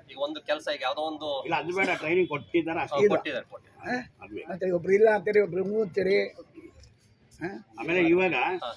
ಈಗ ಒಂದು ಕೆಲಸ ಈಗ ಯಾವ್ದೋ ಒಂದು ಇಲ್ಲ ಅದು ಬೇಡ ಟ್ರೈನಿಂಗ್ ಕೊಟ್ಟಿದ್ದಾರ ಆ, ಅಷ್ಟೇ ಕೊಟ್ಟಿದ್ದಾರೆ ಕೊಟ್ಟಿದ್ದಾರೆ ಅದು ಬೇಕು. ಮತ್ತೆ ಒಬ್ರು ಇಲ್ಲ ಅಂತೀರಿ ಒಬ್ರು ಹ್ಞೂ ಅಂತೀರಿ ಹಾಂ ಆಮೇಲೆ ಇವಾಗ ಹಾ.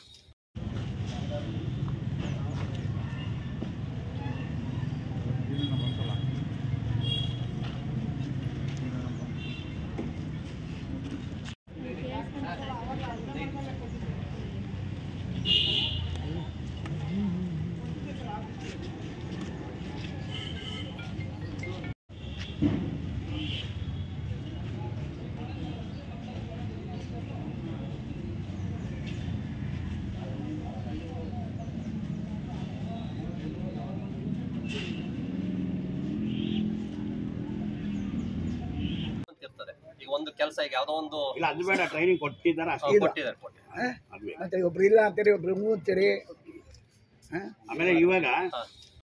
ಅಂತ ಇರ್ತದೆ ಈಗ ಒಂದು ಕೆಲಸ ಈಗ ಯಾವ್ದೋ ಒಂದು ಇಲ್ಲ ಅದು ಬೇಡ ಟ್ರೈನಿಂಗ್ ಕೊಟ್ಟಿದ್ದಾರ ಆ, ಅಷ್ಟೇ ಕೊಟ್ಟಿದ್ದಾರೆ ಕೊಟ್ಟಿದ್ದಾರೆ ಅದು ಬೇಕು. ಮತ್ತೆ ಒಬ್ರು ಇಲ್ಲ ಅಂತೀರಿ ಒಬ್ರು ಹ್ಞೂ ಅಂತೀರಿ ಹಾಂ ಆಮೇಲೆ ಇವಾಗ ಹಾ.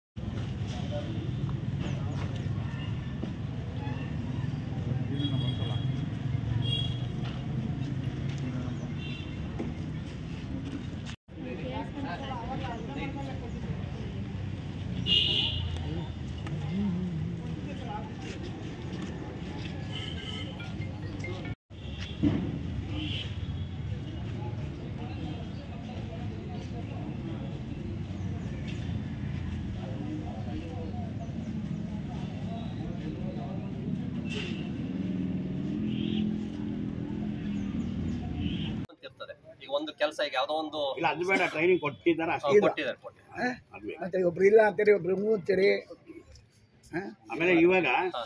ಅಂತ ಇರ್ತದೆ ಈಗ ಒಂದು ಕೆಲಸ ಈಗ ಯಾವ್ದೋ ಒಂದು ಇಲ್ಲ ಅದು ಬೇಡ ಟ್ರೈನಿಂಗ್ ಕೊಟ್ಟಿದ್ದಾರ ಆ, ಅಷ್ಟೇ ಕೊಟ್ಟಿದ್ದಾರೆ ಕೊಟ್ಟಿದ್ದಾರೆ ಅದು ಬೇಕು. ಮತ್ತೆ ಒಬ್ರು ಇಲ್ಲ ಅಂತೀರಿ ಒಬ್ರು ಹ್ಞೂ ಅಂತೀರಿ ಹಾಂ ಆಮೇಲೆ ಇವಾಗ ಹಾ.